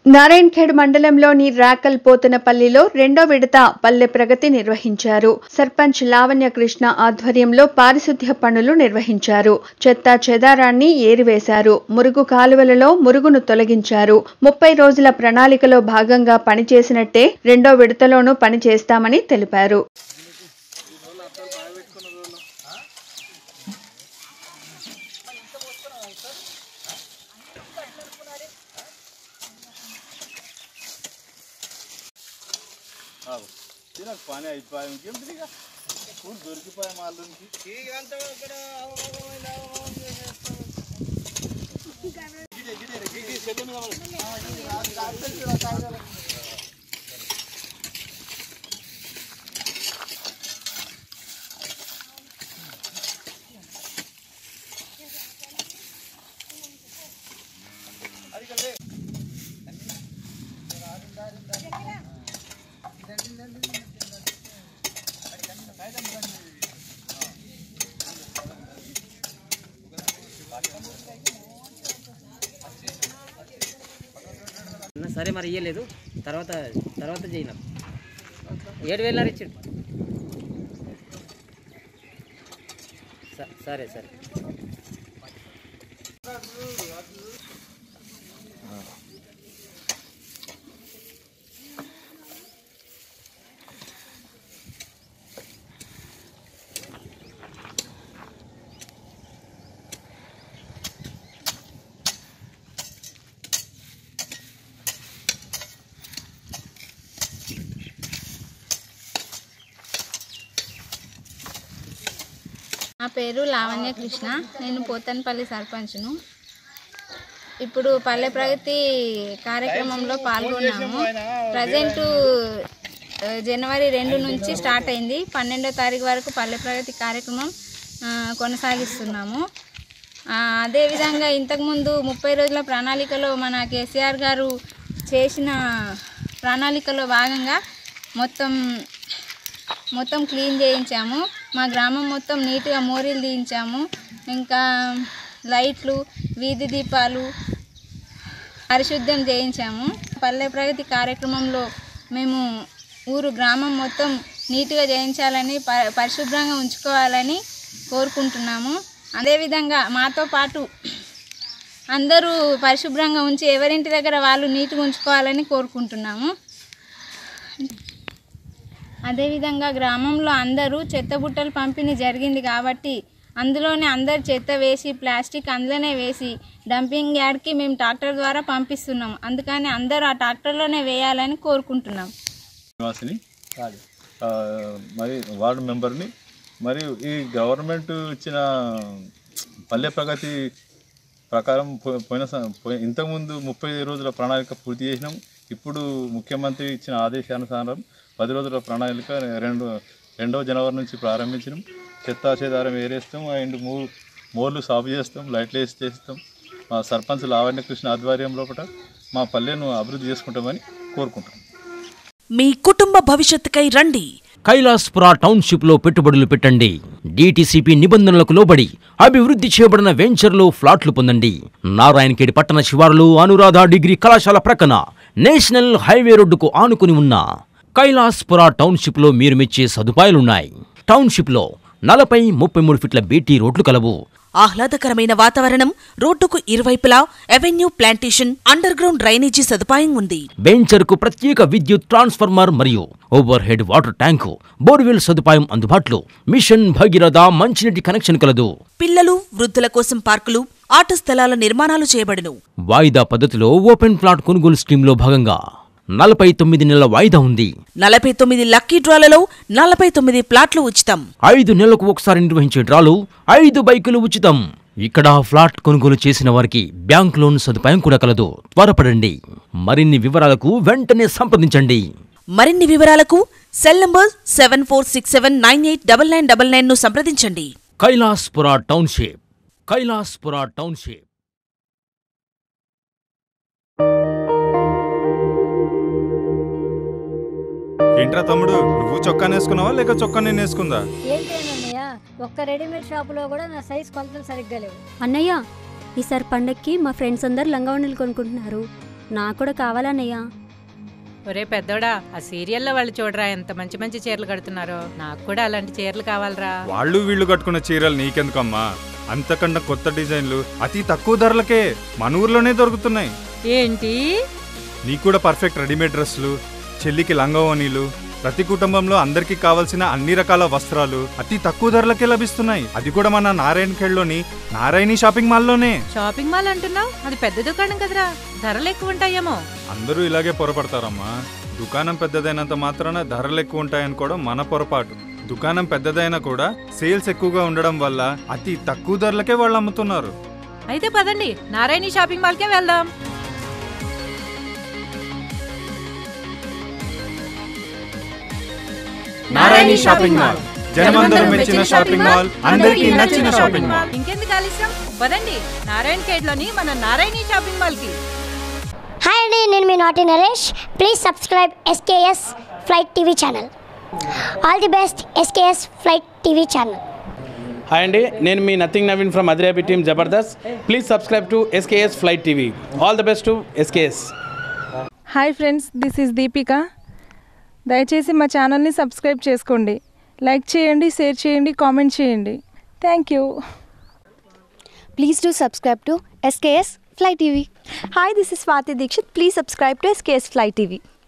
నారాయణఖేడ్ మండలంలోని రాకల్ పోతనపల్లిలో రెండో విడత పల్లె ప్రగతి నిర్వహించారు సర్పంచ్ లావణ్య కృష్ణ ఆధ్వర్యంలో పారిశుద్ధ్య పనులు నిర్వహించారు చెత్త చెదారాన్ని ఏరివేశారు మురుగు కాలువలలో మురుగును తొలగించారు ముప్పై రోజుల ప్రణాళికలో భాగంగా పనిచేసినట్టే రెండో విడతలోనూ పని చేస్తామని తెలిపారు తినకు పని అయిపోయి ఇంకేం తిరిగా కూలి దొరికిపోయా మాల్లోనికి అన్న సరే మరి ఇయ్యలేదు తర్వాత తర్వాత చేయన ఏడు వేలన్నర ఇచ్చిండు స- సరే సరే నా పేరు లావణ్య కృష్ణ నేను పోతన్పల్లి సర్పంచ్ను ఇప్పుడు పల్లె ప్రగతి కార్యక్రమంలో పాల్గొన్నాము ప్రజెంట్ జనవరి రెండు నుంచి స్టార్ట్ అయింది పన్నెండో తారీఖు వరకు పల్లె ప్రగతి కార్యక్రమం ఆ, కొనసాగిస్తున్నాము ఆ, అదేవిధంగా ఇంతకుముందు ముప్పై రోజుల ప్రణాళికలో మన కేసీఆర్ గారు చేసిన ప్రణాళికలో భాగంగా మొత్తం మొత్తం క్లీన్ చేయించాము మా గ్రామం మొత్తం నీట్గా మోరీలు తీయించాము ఇంకా లైట్లు వీధి దీపాలు పరిశుద్ధం చేయించాము పల్లె ప్రగతి కార్యక్రమంలో మేము ఊరు గ్రామం మొత్తం నీట్గా చేయించాలని ప పరిశుభ్రంగా ఉంచుకోవాలని కోరుకుంటున్నాము అదేవిధంగా మాతో పాటు అందరూ పరిశుభ్రంగా ఉంచి ఎవరింటి దగ్గర వాళ్ళు నీట్గా ఉంచుకోవాలని కోరుకుంటున్నాము అదేవిధంగా గ్రామంలో అందరూ చెత్త బుట్టలు పంపిణీ జరిగింది కాబట్టి అందులోనే అందరు చెత్త వేసి ప్లాస్టిక్ అందులోనే వేసి డంపింగ్ యార్డ్కి మేము ట్రాక్టర్ ద్వారా పంపిస్తున్నాం అందుకని అందరూ ఆ ట్రాక్టర్లోనే వేయాలని కోరుకుంటున్నాం నివాసిని ఆ, మరి వార్డు మెంబర్ని మరియు ఈ గవర్నమెంట్ ఇచ్చిన పల్లె ప్రగతి ప్రకారం పో- పోయిన సం- పోయి- ఇంతకుముందు ముప్పై రోజుల ప్రణాళిక పూర్తి చేసినాం ఇప్పుడు ముఖ్యమంత్రి ఇచ్చిన ఆదేశానుసారం పది రోజుల ప్రణాళిక రెండు రెండవ జనవరి నుంచి ప్రారంభించినాం చెత్తా చెదారం ఏరేస్తాం అండ్ మూ మోర్లు సాగు చేస్తాం లైట్లు వేసి చేస్తాం మా సర్పంచ్ లావణ్య కృష్ణ ఆధ్వర్యం లోపల మా పల్లెను అభివృద్ధి చేసుకుంటామని కోరుకుంటాం మీ కుటుంబ భవిష్యత్తుకై రండి కైలాస్పుర టౌన్షిప్లో పెట్టుబడులు పెట్టండి డీటీసీపీ నిబంధనలకు లోబడి అభివృద్ధి చేయబడిన వెంచర్లు ఫ్లాట్లు పొందండి నారాయణఖేడ్ పట్టణ శివారులు అనురాధ డిగ్రీ కళాశాల ప్రక్కన నేషనల్ హైవే రోడ్డుకు ఆనుకుని ఉన్న కైలాస్పుర టౌన్షిప్లో మీరు మెచ్చే సదుపాయాలున్నాయి టౌన్షిప్లో నలభై ముప్పై మూడు ఫీట్ల బీటీ రోడ్లు కలవు ఆహ్లాదకరమైన వాతావరణం రోడ్డుకు ఇరువైపులా avenue plantation underground drainage సదుపాయం ఉంది వెంచర్కు ప్రత్యేక విద్యుత్ ట్రాన్స్ఫార్మర్ మరియు overhead water tank borewell సదుపాయం అందుబాటులో మిషన్ భగీరథ మంచినీటి కనెక్షన్ కలదు పిల్లలు వృద్ధుల కోసం పార్కులు ఆట స్థలాల నిర్మాణాలు చేయబడును వాయిదా పద్ధతిలో ఓపెన్ ప్లాట్ కొనుగోలు స్కీమ్లో భాగంగా నలభై తొమ్మిది నెలల వాయిదా ఉంది నలభై తొమ్మిది లక్కీ డ్రాలలో నలభై తొమ్మిది ప్లాట్లు ఉచితం ఐదు నెలలకు ఒకసారి నిర్వహించే డ్రాలు ఐదు బైకులు ఉచితం ఇక్కడ ఫ్లాట్ కొనుగోలు చేసిన వారికి బ్యాంక్ లోన్ సదుపాయం కూడా కలదు త్వరపడండి మరిన్ని వివరాలకు వెంటనే సంప్రదించండి మరిన్ని వివరాలకు cell number seven four six seven nine eight double nine double nine ను సంప్రదించండి కైలాస్పుర టౌన్షిప్ కైలాస్పుర టౌన్షిప్ ఏంట్రా తమ్ముడు నువ్వు చొక్కా వేసుకున్నావా లేక చొక్కా నేను వేసుకుందా ఏంటేనన్నయ్య ఒక్క రెడీమేడ్ షాపులో కూడా నా సైజ్ కొలతలు సరిగ్గా లేవు అన్నయ్య ఈసారి పండక్కి మా ఫ్రెండ్స్ అందరు లంగావణులు కొనుక్కుంటున్నారు నాకు కూడా కావాలన్నయ్య ఒరే పెద్దోడా ఆ సీరియల్లో వాళ్ళు చూడరా ఎంత మంచి మంచి చీరలు కడుతున్నారో నాకు కూడా అలాంటి చీరలు కావాలరా వాళ్ళు వీళ్ళు కట్టుకున్న చీరలు నీకెందుకమ్మా అంతకన్నా కొత్త డిజైన్లు అతి తక్కువ ధరలకే మన ఊర్లోనే దొరుకుతున్నాయి ఏంటి నీకు కూడా పర్ఫెక్ట్ రెడీమేడ్ డ్రెస్సులు చెల్లికి లంగవోనీలు ప్రతి కుటుంబంలో అందరికీ కావాల్సిన అన్ని రకాల వస్త్రాలు అతి తక్కువ ధరలకే లభిస్తున్నాయి అది కూడా మన నారాయణఖేడ్లోని నారాయణి షాపింగ్ మాల్లోనే షాపింగ్ మాల్ అంటున్నావు అది పెద్ద దుకాణం కదరా ధరలు ఎక్కువ ఉంటాయేమో అందరూ ఇలాగే పొరపడతారమ్మా దుకాణం పెద్దదైనంత మాత్రాన ధరలు ఎక్కువ ఉంటాయనుకోవడం మన పొరపాటు దుకాణం పెద్దదైనా కూడా సేల్స్ ఎక్కువగా ఉండడం వల్ల అతి తక్కువ ధరలకే వాళ్ళు అమ్ముతున్నారు అయితే పదండి నారాయణి షాపింగ్ మాల్కే వెళ్దాం నారాయణి షాపింగ్ మాల్ జనమందరం మెచ్చిన షాపింగ్ మాల్ అందరికీ నచ్చిన షాపింగ్ మాల్ ఇంకెందుకు ఆలస్యం పదండి నారాయణ లోని మన నారాయణి షాపింగ్ మాల్ కి హాయ్ అండి నేను మీ నాటి Naresh please subscribe SKS flight TV channel all the best SKS flight TV channel hi అండి నేను మీ నథింగ్ నవీన్ ఫ్రమ్ అదిరేపి team Jabardasth please subscribe to SKS flight TV all the best to SKS hi friends this is Deepika దయచేసి మా ఛానల్ని subscribe చేసుకోండి like చేయండి share చేయండి కామెంట్ చేయండి thank you Please do subscribe to SKS Fly TV. Hi, this is Swati Dikshit. Please subscribe to SKS Fly TV.